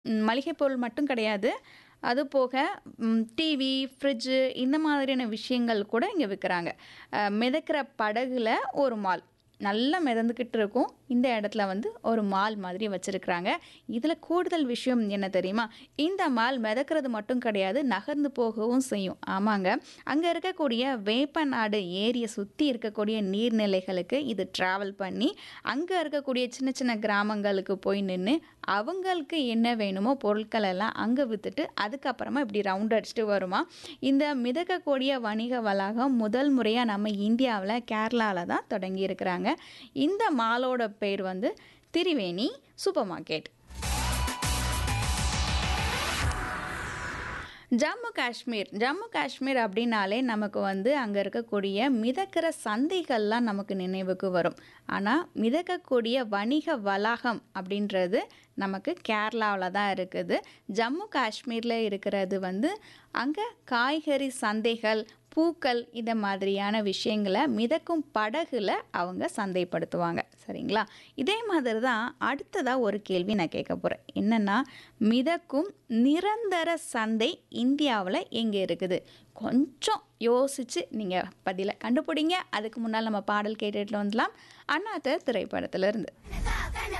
ம், மளிகை பொருள் மட்டும் கிடையாது. அது போக ம், டிவி, ஃப்ரிட்ஜு இந்த மாதிரியான விஷயங்கள் கூட இங்க விக்கிறாங்க. அ மிதக்கிற படகுல ஒரு மால். நல்லா மிதந்துக்கிட்டு இருக்கும். இந்த இடத்துல வந்து ஒரு மால் மாதிரி வச்சிருக்கிறாங்க. இதுல கூடுதல் விஷயம் என்ன தெரியுமா? இந்த மால் மிதக்கிறது மட்டும் கிடையாது, நகர்ந்து போகவும் செய்யும். ஆமாங்க. அங்க இருக்கக்கூடிய வேப்பநாடு ஏரிய சுத்தி இருக்கக்கூடிய நீர்நிலைகளுக்கு இது டிராவல் பண்ணி, அங்க இருக்கக்கூடிய சின்ன சின்ன கிராமங்களுக்கு போய் நின்னு, அவங்களுக்கு என்ன வேணுமோ பொருட்கள் எல்லாம் அங்க வித்துட்டு, அதுக்கப்புறமா இப்படி ரவுண்ட் அடிச்சுட்டு வருமாம். இந்த மிதக்கக்கூடிய வணிக வளாகம் முதல் முறையா நம்ம இந்தியாவுல கேரளால தான் தொடங்கியிருக்கிறாங்க. இந்த மாலோட பேர் வந்து திரிவேணி சூப்பர் மார்க்கெட். ஜம்மு காஷ்மீர் ஜம்மு காஷ்மீர் அப்படின்னாலே நமக்கு வந்து அங்க இருக்கக்கூடிய மிதக்கிற சந்தைகள்லாம் நமக்கு நினைவுக்கு வரும். ஆனா, மிதக்கக்கூடிய வணிக வளாகம் அப்படின்றது நமக்கு கேரளாவுல தான் இருக்குது. ஜம்மு காஷ்மீர்ல இருக்கிறது வந்து அங்க காய்கறி சந்தைகள், பூக்கள் இந்த மாதிரியான விஷயங்கள மிதக்கும் படகுல அவங்க சந்தைப்படுத்துவாங்க. சரிங்களா? இதே மாதிரி தான் அடுத்ததா ஒரு கேள்வி நான் கேட்கப் போறேன். என்னன்னா, மிதக்கும் நிரந்தர சந்தை இந்தியாவுல எங்க இருக்குது? கொஞ்சம் யோசிச்சு நீங்க பதில கண்டுபிடிங்க. அதுக்கு முன்னால நம்ம பாடல் கேட்டுட்டு வந்துடலாம். அண்ணாத்த திரைப்படத்திலிருந்து.